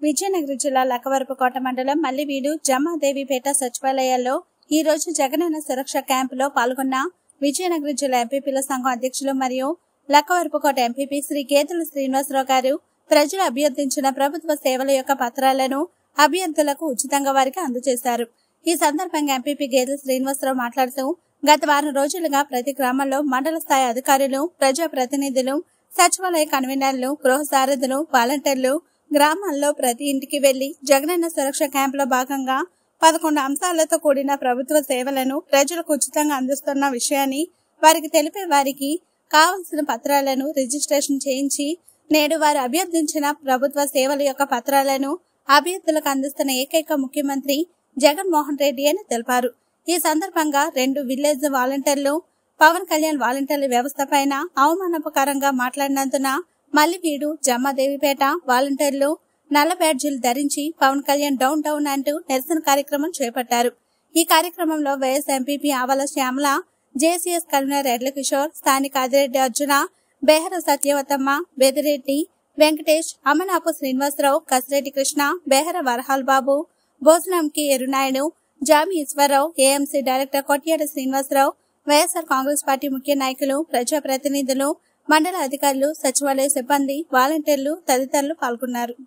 విజయనగరం జిల్లా లక్కవరపుకోట మండలం మల్లివీడు జమ్మాదేవిపేట సచివాలయాల్లో ఈ రోజు జగనన్న సురక్ష క్యాంపులో పాల్గొన్న విజయనగరం జిల్లా ఎంపీపీల సంఘం అధ్యక్షులు మరియు లక్కవరపుకోట ఎంపీపీ శ్రీ గేతుల శ్రీనివాసరావు గారు ప్రజలు అభ్యర్థించిన ప్రభుత్వ సేవల యొక్క పత్రాలను అభ్యర్థులకు ఉచితంగా వారికి అందజేశారు ఈ సందర్భంగా ఎంపీపీ గేదెల శ్రీనివాసరావు మాట్లాడుతూ గత వారం రోజులుగా ప్రతి గ్రామంలో మండల స్థాయి అధికారులు ప్రజా ప్రతినిధులు సచివాలయ కన్వీనర్లు గృహ సారథులు వాలంటీర్లు గ్రామాల్లో ప్రతి ఇంటికి వెళ్లి జగనన్న సురక్ష క్యాంపులో భాగంగా పదకొండు అంశాలతో కూడిన ప్రభుత్వ సేవలను ప్రజలకు ఉచితంగా అందిస్తున్న విషయాన్ని వారికి తెలిపే వారికి కావలసిన పత్రాలను రిజిస్ట్రేషన్ చేయించి నేడు వారు అభ్యర్థించిన ప్రభుత్వ సేవల యొక్క పత్రాలను అభ్యర్థులకు అందిస్తున్న ఏకైక ముఖ్యమంత్రి జగన్మోహన్ రెడ్డి అని తెలిపారు ఈ సందర్భంగా రెండు విలేజ్ వాలంటీర్లు పవన్ కళ్యాణ్ వాలంటీర్ల వ్యవస్థ పైన అవమానపకరంగా మాట్లాడినందున మల్లివీడు జమ్మాదేవిపేట వాలంటీర్లు నల్ల బ్యాడ్జీలు ధరించి పవన్ కళ్యాణ్ డౌన్ డౌన్ అంటూ నిరసన కార్యక్రమం చేపట్టారు ఈ కార్యక్రమంలో వైఎస్ ఎంపీపీ ఆవల శ్యామల జేసీఎస్ కన్వీనర్ ఎడ్ల కిషోర్ స్థానిక ఆదిరెడ్డి అర్జున బేహర సత్యవతమ్మ బెదిరెడ్డి వెంకటేష్ అమనాపు శ్రీనివాసరావు కసిరెడ్డి కృష్ణ బేహర వరహాల్ బాబు భోజనంకి Erunaidu Jami Eswararao AMC director Kotyada Srinivasarao YSR Congress party ముఖ్య నాయకులు ప్రజాప్రతినిధులు మండల అధికారులు సచివాలయ సిబ్బంది వాలంటీర్లు తదితరులు పాల్గొన్నారు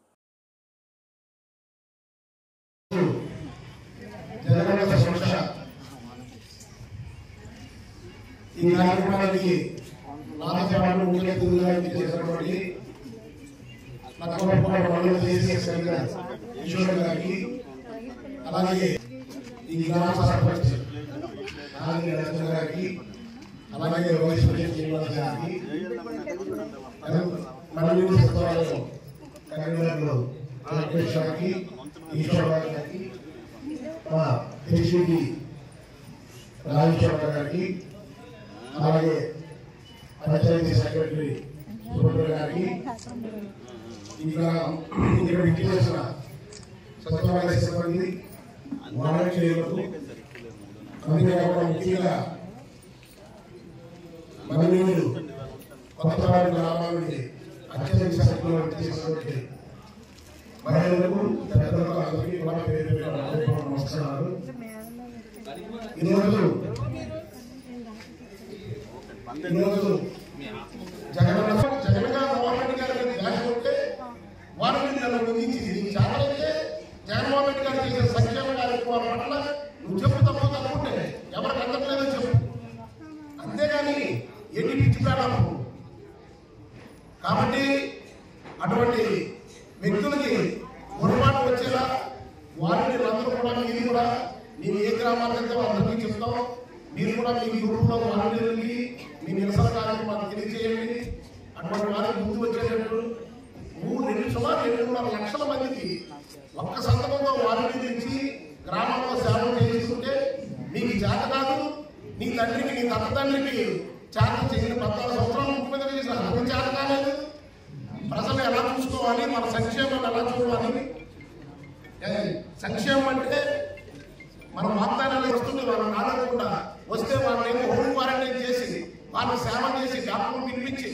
జగనన్న సురక్ష ఈ కార్యక్రమానికి రాజసేవలు ముఖ్య అతిథులుగా చేసినటువంటి లక్కవరపుకోట మండల జేసీఎస్ కన్వీనర్ కిషోర్ గారికి అలాగే ఈ గ్రామ సర్పంచ్ నాగిని రచన గారికి అలాగే వైస్ ప్రెసిడెంట్ శ్రీనివాస్ గారికి మండలి సచివాలయం కన్వీనర్లు వెంకటేష్ గారికి ఈశ్వర్ గారికి మా హెచ్డిడి రాజేశ్వర గారికి అలాగే పంచాయతీ సెక్రటరీ సుభద్ర గారికి ఇంకా ఇక్కడ విచ్చేసిన సచివాలయ సిబ్బంది వాలంటీర్లకు అంతేకాకుండా ముఖ్యంగా మన్నీరు కొత్తవాడి గ్రామాల నుండి అత్యధిక సంఖ్యలో చేసినటువంటి మహిళలకు పెద్దలకు అందరికీ కూడా పేరు పేరున హృదయపూర్వక నమస్కారాలు ఈరోజు ఈరోజు జగన్ జగన్ గారు మోహన్ రెడ్డి గారి మీద ధ్యానం ఉంటే వారు నన్ను ముగించింది నీకు చేతనైతే జగన్మోహన్ రెడ్డి గారు చేసే సంక్షేమ కార్యక్రమాల పట్ల నువ్వు చెప్పు తప్పు తప్పుంటే ఎవరికి అందట్లేదో చెప్పు అంతేగాని ఎన్ని పిచ్చి ప్రాణాలు కాబట్టి అటువంటి వ్యక్తులకి పొరపాటు వచ్చేలా వారిని అందరూ కూడా మీరు కూడా నేను ఏ గ్రామాలకు వెళ్తే అందరికీ చెప్తాం మీరు కూడా మీ గ్రూప్లో వాలంటీర్లకి మీ నిరసన కార్యక్రమాలు తెలియజేయండి అటువంటి వారికి ముందు వచ్చేటట్టు మూడు రెండు సుమారు రెండున్నర లక్షల మందికి ఒక్క సందర్భంలో వాలంటీర్ ఇచ్చి గ్రామంలో సేవ చేస్తుంటే మీకు చేత కాదు నీ తండ్రికి నీ తన తండ్రికి చేత చేసిన పద్నాలుగు సంవత్సరాలు ముఖ్యమంత్రి చేసిన అతని చేత కాలేదు ప్రజలు ఎలా చూసుకోవాలి మన సంక్షేమాన్ని ఎలా చూడాలి ఏ, సంక్షేమం అంటే మన వాగ్దానాలు వస్తుంది వాళ్ళని ఆడకుండా వస్తే వాళ్ళని ఏమో హోమ్ క్వారంటైన్ చేసి వాళ్ళని సేవ చేసి డాక్టర్లు పిలిపించి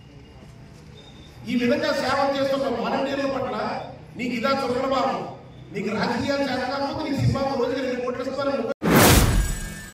ఈ విధంగా సేవ చేస్తున్న వాలంటీర్ల పట్ల నీకు ఇదా చొరబాబు నీకు రాజకీయాలు చేత కాకపోతే నీకు సినిమా రోజుకి రెండు కోట్లు ఇస్తాను